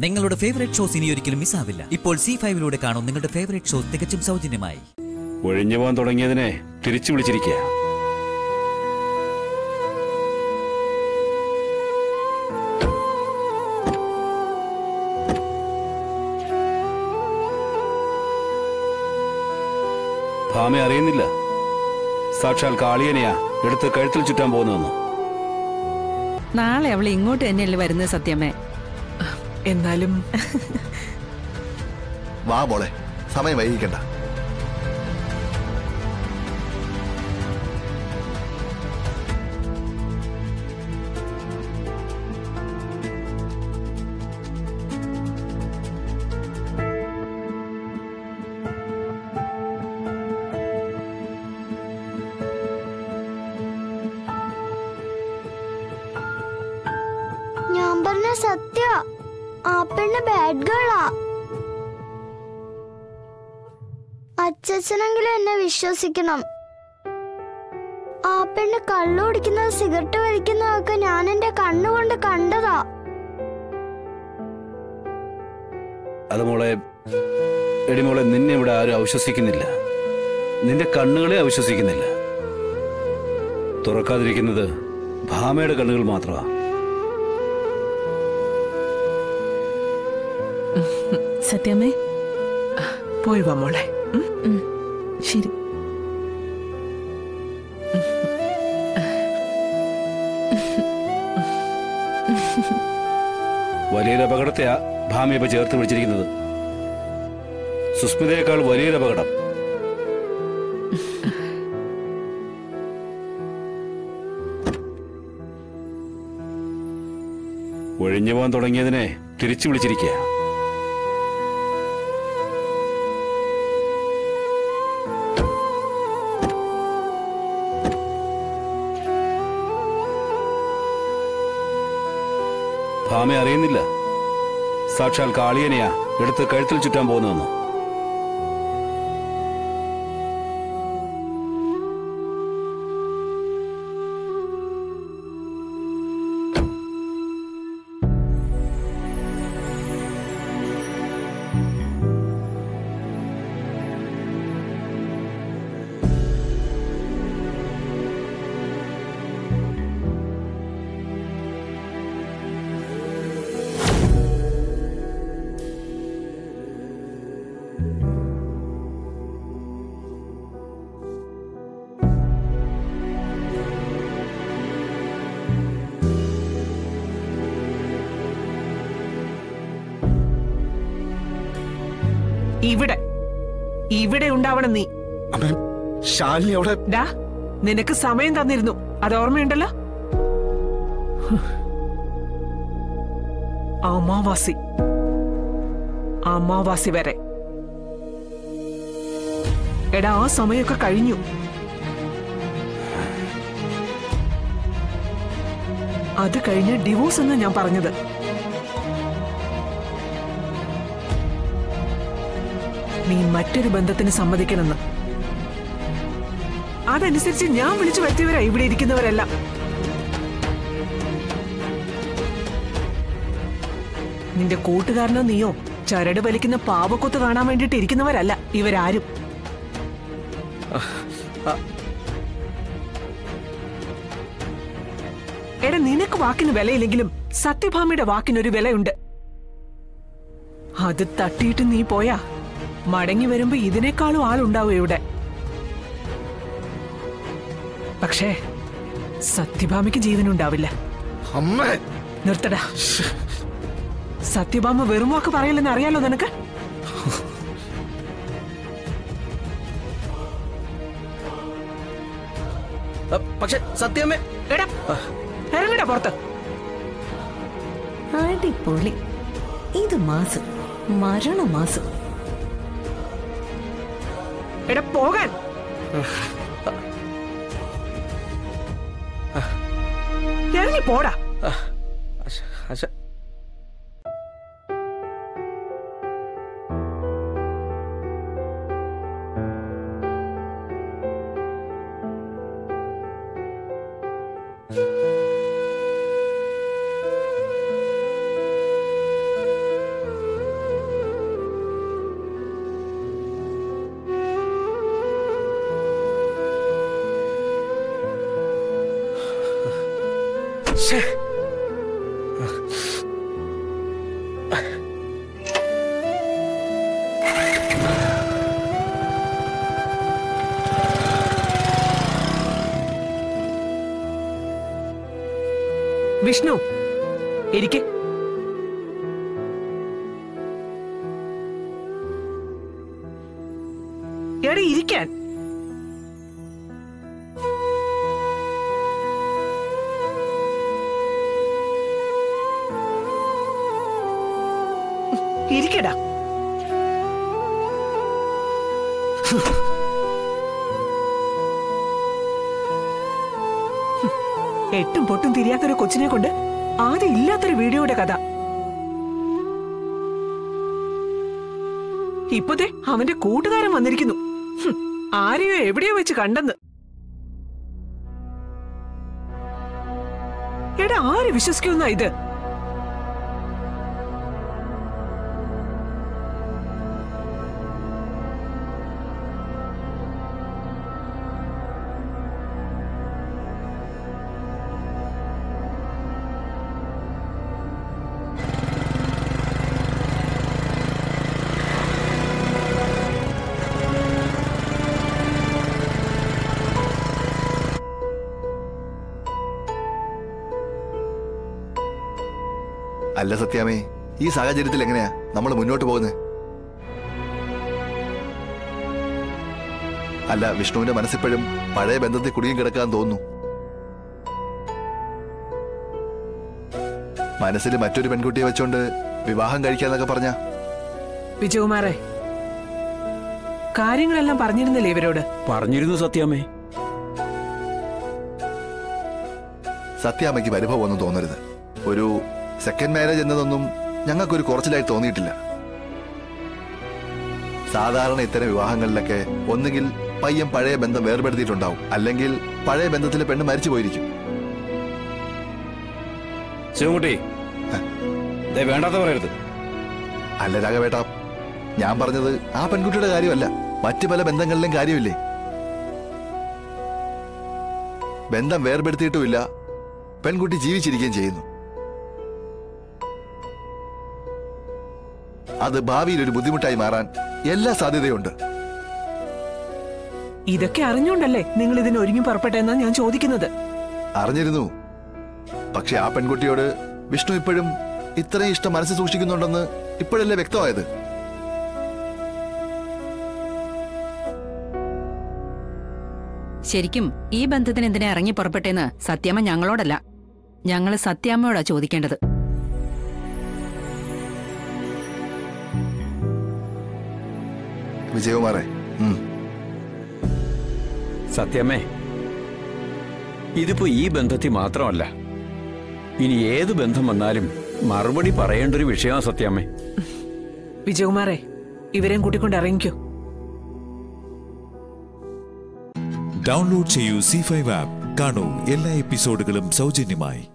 നിങ്ങളുടെ favourite shows ഇനി ഒരിക്കലും മിസ്സാവില്ല ഇപ്പോൾ സി ഫൈവിലൂടെ കാണും നിങ്ങളുടെ ഫേവറേറ്റ് ഷോസ് തികച്ചും സൗജന്യമായി ഒഴിഞ്ഞു പോകാൻ തുടങ്ങിയതിനെ തിരിച്ചു വിളിച്ചിരിക്കുക ഭാമ അറിയുന്നില്ല സാക്ഷാൽ കാളിയനെയാ എടുത്ത് കഴുത്തിൽ ചുറ്റാൻ പോകുന്നതെന്ന് നാളെ അവൾ ഇങ്ങോട്ട് തന്നെയല്ലേ വരുന്നത് സത്യമേ എന്നാലും വാ മോളെ സമയം വൈകിക്കണ്ട ഞാൻ പറഞ്ഞ സത്യ ആ പെണ്ണ് ബാഡ് ഗേളാ അച്ഛനെങ്കിലും എന്നെ വിശ്വസിക്കണം ആ പെണ്ണ് കള്ളു കുടിക്കുന്നത് സിഗരറ്റ് വലിക്കുന്നതൊക്കെ ഞാൻ എന്റെ കണ്ണുകൊണ്ട് കണ്ടതാ അത് മോളെ എടി മോളെ നിന്നെ ഇവിടെ ആരും അവിശ്വസിക്കുന്നില്ല നിന്റെ കണ്ണുകളെ അവിശ്വസിക്കുന്നില്ല തുറക്കാതിരിക്കുന്നത് ഭാമയുടെ കണ്ണുകൾ മാത്രമാ സത്യമേ പോയി വാ മോളെ ഉം? ശരി വലിയൊരു അപകടത്തെയാ ഭാമ ഇപ്പൊ ചേർത്ത് പിടിച്ചിരിക്കുന്നത് സുസ്മിതയേക്കാൾ വലിയൊരു അപകടം ഒഴിഞ്ഞു പോകാൻ തുടങ്ങിയതിനെ തിരിച്ചു വിളിച്ചിരിക്കുക ഭാമ അറിയുന്നില്ല സാക്ഷാൽ കാളിയനെയാ എടുത്ത് കഴുത്തിൽ ചുറ്റാൻ പോകുന്നതെന്ന് ഇവിടെ ഇവിടെ ഉണ്ടാവണം നീ അമ്മേ ശാലിനി അവിടെ ഡാ നിനക്ക് സമയം തന്നിരുന്നു അത് ഓർമ്മയുണ്ടല്ലോ അമാവാസി അമാവാസി വരെ എടാ ആ സമയമൊക്കെ കഴിഞ്ഞു അത് കഴിഞ്ഞ് ഡിവോഴ്സ് എന്ന് ഞാൻ പറഞ്ഞത് നീ മറ്റൊരു ബന്ധത്തിന് സമ്മതിക്കണമെന്ന് അതനുസരിച്ച് ഞാൻ വിളിച്ചു വരുത്തിയവരാ ഇവിടെ ഇരിക്കുന്നവരെല്ലാം നിന്റെ കൂട്ടുകാരനോ നീയോ ചരട് വലിക്കുന്ന പാവക്കൊത്ത് കാണാൻ വേണ്ടിട്ട് ഇരിക്കുന്നവരല്ല ഇവരാരും എടാ നിനക്ക് വാക്കിന് വിലയില്ലെങ്കിലും സത്യഭാമയുടെ വാക്കിനൊരു വിലയുണ്ട് അത് തട്ടിയിട്ട് നീ പോയാ മടങ്ങി വരുമ്പോ ഇതിനേക്കാളും ആളുണ്ടാവും ഇവിടെ പക്ഷേ സത്യഭാമയ്ക്ക് ജീവനുണ്ടാവില്ല അമ്മേ നിർത്തടാ സത്യഭാമ വെറും വാക്ക് പറയില്ലെന്ന് അറിയാലോ നിനക്ക് പക്ഷെ സത്യമേ എടാ ഇറങ്ങടാ പുറത്ത് അടിപൊളി ഇത് മാസം മരണമാസം എടാ പോകാൻ ഇറങ്ങി പോടാ അശ വിഷ്ണു ഇരിക്കെ എടി ഇരിക്കാൻ ഇരിക്കടാ എട്ടും പൊട്ടും തിരിയാത്തൊരു കൊച്ചിനെ കൊണ്ട് ആദ്യം ഇല്ലാത്തൊരു വീഡിയോയുടെ കഥ ഇപ്പത്തെ അവന്റെ കൂട്ടുകാരൻ വന്നിരിക്കുന്നു ഹും, ആരെയോ എവിടെയോ വെച്ച് കണ്ടെന്ന് എടാ ആര് വിശ്വസിക്കുന്ന ഇത് അല്ല സത്യാമേ ഈ സാഹചര്യത്തിൽ എങ്ങനെയാ നമ്മൾ മുന്നോട്ട് പോകുന്നത് അല്ല വിഷ്ണുവിന്റെ മനസ്സിപ്പോഴും പഴയ ബന്ധത്തിൽ കുടുങ്ങി കിടക്കാൻ തോന്നുന്നു മനസ്സിൽ മറ്റൊരു പെൺകുട്ടിയെ വെച്ചോണ്ട് വിവാഹം കഴിക്കാന്നൊക്കെ പറഞ്ഞ വിജയകുമാറെ കാര്യങ്ങളെല്ലാം പറഞ്ഞിരുന്നില്ലേ ഇവരോട് പറഞ്ഞിരുന്നു സത്യാമ്മേ സത്യാമ്മയ്ക്ക് പരിഭവമൊന്നും തോന്നരുത് ഒരു സെക്കൻഡ് മാരേജ് എന്നതൊന്നും ഞങ്ങൾക്കൊരു കുറച്ചിലായി തോന്നിയിട്ടില്ല സാധാരണ ഇത്തരം വിവാഹങ്ങളിലൊക്കെ ഒന്നുകിൽ പയ്യൻ പഴയ ബന്ധം വേർപെടുത്തിയിട്ടുണ്ടാവും അല്ലെങ്കിൽ പഴയ ബന്ധത്തിലെ പെണ്ണ് മരിച്ചു പോയിരിക്കും ശിവൻകുട്ടി ദേ വേണ്ടാത്ത പറയരുത് അല്ല രാഘവേട്ട ഞാൻ പറഞ്ഞത് ആ പെൺകുട്ടിയുടെ കാര്യമല്ല മറ്റു പല ബന്ധങ്ങളിലും കാര്യമില്ലേ ബന്ധം വേർപെടുത്തിയിട്ടുമില്ല പെൺകുട്ടി ജീവിച്ചിരിക്കുകയും ചെയ്യുന്നു അത് ഭാവിയിൽ ഒരു ബുദ്ധിമുട്ടായി മാറാൻ എല്ലാ സാധ്യതയുണ്ട് ഇതൊക്കെ അറിഞ്ഞോണ്ടല്ലേ നിങ്ങൾ ഇതിന് ഒരുങ്ങി പുറപ്പെട്ടെന്നാ ഞാൻ ചോദിക്കുന്നത് അറിഞ്ഞിരുന്നു പക്ഷെ ആ പെൺകുട്ടിയോട് വിഷ്ണു ഇപ്പോഴും ഇത്രയും ഇഷ്ടം മനസ്സിൽ സൂക്ഷിക്കുന്നുണ്ടെന്ന് ഇപ്പോഴല്ലേ വ്യക്തമായത് ശരിക്കും ഈ ബന്ധത്തിന് എന്തിനാ ഇറങ്ങി പുറപ്പെട്ടേന്ന് സത്യാമ്മ ഞങ്ങളോടല്ല ഞങ്ങള് സത്യാമ്മയോടാ ചോദിക്കേണ്ടത് വിജയകുമാറെ ഉം. സത്യമേ ഇതിപ്പോ ഈ ബന്ധത്തിൽ മാത്രമല്ല ഇനി ഏത് ബന്ധം വന്നാലും മറുപടി പറയേണ്ട ഒരു വിഷയമാണ് സത്യാമ്മേ വിജയകുമാറെ ഇവരെയും കൂട്ടിക്കൊണ്ട് ഇറങ്ങിക്കോ ഡൗൺലോഡ് ചെയ്യൂ സി ഫൈവ് ആപ്പ് കാണൂ എല്ലാ എപ്പിസോഡുകളും സൗജന്യമായി